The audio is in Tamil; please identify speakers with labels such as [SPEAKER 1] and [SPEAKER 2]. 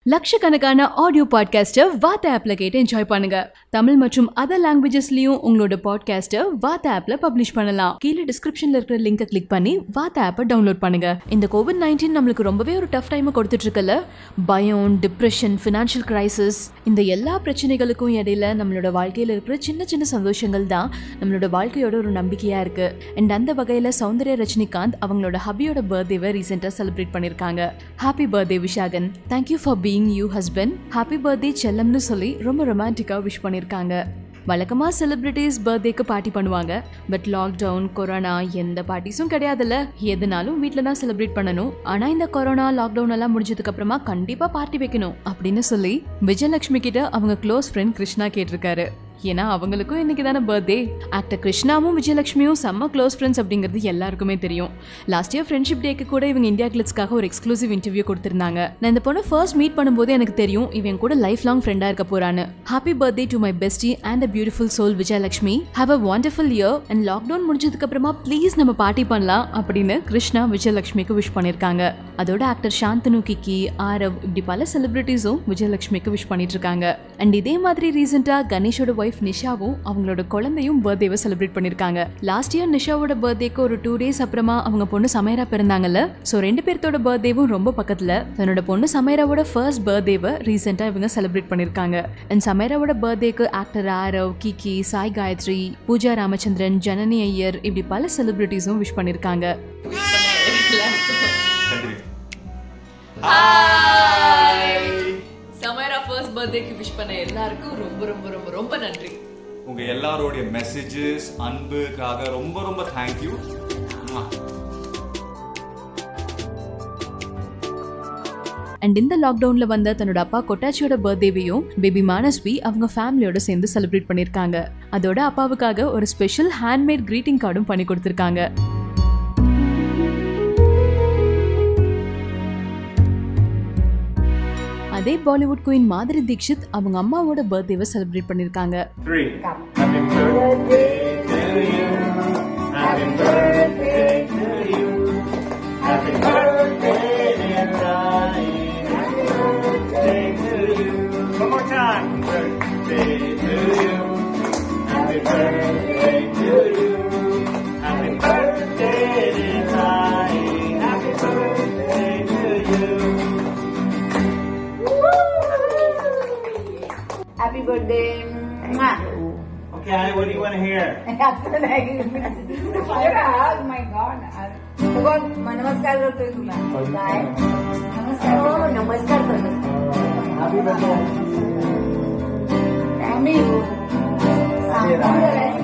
[SPEAKER 1] லட்சக்கணக்கான ஆடியோ பாட்காஸ்ட்டை வாத்த ஆப்ல கேட்டு என்ஜாய் பண்ணுங்க தமிழ் மற்றும் அதர் லாங்குவேஜஸ்லயும் உங்களோட பாட்காஸ்ட்டை வாத்த ஆப்ல பப்ளிஷ் பண்ணலாம் கீழே டிஸ்கிரிப்ஷன்ல இருக்கிற லிங்கை கிளிக் பண்ணி வாத்த ஆப்பை டவுன்லோட் பண்ணுங்க இந்த கோவிட் நைன்டீன் நம்மளுக்கு ரொம்பவே ஒரு டஃப் டைமை கொடுத்துட்டு இருக்கல பயம் டிப்ரெஷன் ஃபினான்ஷியல் கிரைசிஸ் இந்த எல்லா பிரச்சனைகளுக்கும் இடையில நம்மளோட வாழ்க்கையில இருக்கிற சின்ன சின்ன சந்தோஷங்கள் தான் நம்மளோட வாழ்க்கையோட ஒரு நம்பிக்கையா இருக்கு அண்ட் அந்த வகையில சௌந்தர்யா ரஜினிகாந்த் அவங்களோட ஹபியோட பர்த்டேவை ரீசெண்டாக செலிப்ரேட் பண்ணியிருக்காங்க happy birthday Vishagan thank you for being you husband happy birthday செல்லம்னு சொல்லி ரொம்ப ரொமான்டிக்காக விஷ் பண்ணியிருக்காங்க வழக்கமாக செலிப்ரிட்டிஸ் பர்த்டேக்கு பார்ட்டி பண்ணுவாங்க பட் லாக்டவுன் கொரோனா எந்த பார்ட்டிஸும் கிடையாதுல்ல எதுனாலும் வீட்டில் தான் செலிப்ரேட் பண்ணணும் ஆனால் இந்த கொரோனா லாக்டவுன் எல்லாம் முடிஞ்சதுக்கு அப்புறமா கண்டிப்பாக பார்ட்டி வைக்கணும் அப்படின்னு சொல்லி விஜயலட்சுமி கிட்ட அவங்க க்ளோஸ் ஃப்ரெண்ட் கிருஷ்ணா கேட்டிருக்காரு ஏன்னா அவங்களுக்கும் இன்னைக்கு தானே பர்த்டே ஆக்டர் கிருஷ்ணாவும் விஜயலட்சுமியும் செம்ம க்ளோஸ் ஃப்ரெண்ட்ஸ் அப்படிங்கிறது எல்லாருக்குமே தெரியும் லாஸ்ட் இயர் ஃப்ரெண்ட்ஷிப் டேக்கு கூட இவங்க இந்தியா கிளிட்ஸ்க்காக ஒரு எக்ஸ்க்ளூசிவ் இன்டர்வியூ கொடுத்திருந்தாங்க நான் இந்த பொண்ணு ஃபர்ஸ்ட் மீட் பண்ணும்போது எனக்கு தெரியும் இவன் கூட லைஃப் லாங் ஃப்ரெண்டாக இருக்க போறான்னு happy birthday to my bestie and a beautiful soul Vijayalakshmi have a wonderful year and lockdown முடிஞ்சதுக்கு அப்புறமா ப்ளீஸ் நம்ம பார்ட்டி பண்ணலாம் அப்படின்னு கிருஷ்ணா விஜயலட்சுமிக்கு விஷ் பண்ணியிருக்காங்க அதோட ஆக்டர் சாந்தனு கிக்கி ஆரவ் இப்படி பல செலிபிரிட்டிஸும் விஜயலட்சுமிக்கு விஷ் பண்ணிட்டு இருக்காங்க அண்ட் இதே மாதிரி ரீசெண்டா கணேஷோட ஒய்ஃப் நிஷாவும் அவங்களோட குழந்தையும் பர்த்டேவை செலிப்ரேட் பண்ணிருக்காங்க லாஸ்ட் இயர் நிஷாவோட பர்த்டேக்கு ஒரு டூ டேஸ் அப்புறமா அவங்க பொண்ணு சமைரா பிறந்தாங்கல்ல ஸோ ரெண்டு பேர்த்தோட பர்த்டேவும் ரொம்ப பக்கத்துல தன்னோட பொண்ணு சமைராவோட ஃபர்ஸ்ட் பர்த்டேவை ரீசெண்டா இவங்க செலிப்ரேட் பண்ணிருக்காங்க அண்ட் சமைராவோட பர்த்டேக்கு ஆக்டர் ஆரவ் கிக்கி சாய் காயத்ரி பூஜா ராமச்சந்திரன் ஜனனி ஐயர் இப்படி பல செலிபிரிட்டிஸும் விஷ் பண்ணிருக்காங்க சமைரா ஃபர்ஸ்ட் பர்த்டேக்கு விஷ் பண்ண எல்லாருக்கும் ரொம்ப ரொம்ப ரொம்ப ரொம்ப நன்றி
[SPEAKER 2] உங்க எல்லாரோடைய மெசேஜஸ் அன்புக்காக ரொம்ப ரொம்ப தேங்க்யூ
[SPEAKER 1] அண்ட் இந்த லாக்டவுன்ல வந்த தன்னோட அப்பா கொட்டாச்சியோட பர்த்டேவையும் பேபி மானஸ்வி அவங்க ஃபேமிலியோட சேர்ந்து செலிப்ரேட் பண்ணிருக்காங்க அதோட அப்பாவுக்காக ஒரு ஸ்பெஷல் ஹேண்ட்மேட் greeting கார்டும் பண்ணி கொடுத்துருக்காங்க அதே பாலிவுட் குயின் மாதரி தீக்ஷித் அவங்க அம்மாவோட பர்த்டேவை செலிப்ரேட் பண்ணிருக்காங்க
[SPEAKER 3] Three. Happy birthday to you. Happy birthday to you. Happy birthday, dear Ronnie. Happy birthday to you. One more time. Birthday to you. Happy birthday to you. Happy birthday, dear Ronnie. Happy birthday to you.
[SPEAKER 4] Happy birthday. Mwah.
[SPEAKER 3] Okay, honey, what do you want to hear?
[SPEAKER 4] After like, oh my God. बघ, नमस्कार करतोय तुला काय नमस्कार हो नमस्कार करतो आम्ही सांगून करायचं.